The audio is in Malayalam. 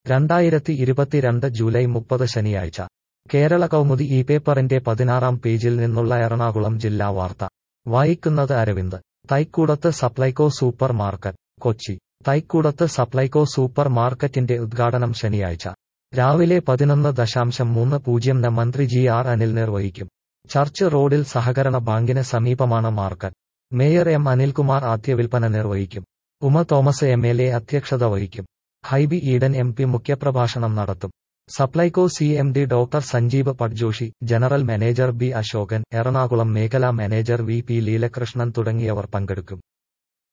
രണ്ടായിരത്തി ഇരുപത്തിരണ്ട് ജൂലൈ മുപ്പത് ശനിയാഴ്ച കേരള കൗമുദി ഈ പേപ്പറിന്റെ പതിനാറാം പേജിൽ നിന്നുള്ള എറണാകുളം ജില്ലാ വാർത്ത വായിക്കുന്നത് അരവിന്ദ് തൈക്കൂടത്ത് സപ്ലൈകോ സൂപ്പർ മാർക്കറ്റ് കൊച്ചി തൈക്കൂടത്ത് സപ്ലൈകോ സൂപ്പർ മാർക്കറ്റിന്റെ ഉദ്ഘാടനം ശനിയാഴ്ച രാവിലെ പതിനൊന്ന് ദശാംശം മൂന്ന് പൂജ്യം ന് മന്ത്രി ജി ആർ അനിൽ നിർവഹിക്കും ചർച്ച് റോഡിൽ സഹകരണ ബാങ്കിന് സമീപമാണ് മാർക്കറ്റ് മേയർ എം അനിൽകുമാർ ആദ്യ വിൽപ്പന നിർവഹിക്കും Uma Thomas M L A അധ്യക്ഷത വഹിക്കും ഹൈബി ഈഡൻ എം പി മുഖ്യപ്രഭാഷണം നടത്തും Supplyco C M D doctor Sanjeev Patjoshi general manager B Ashokan Ernakulam മേഖലാ മാനേജർ വി പി ലീലകൃഷ്ണൻ തുടങ്ങിയവർ പങ്കെടുക്കും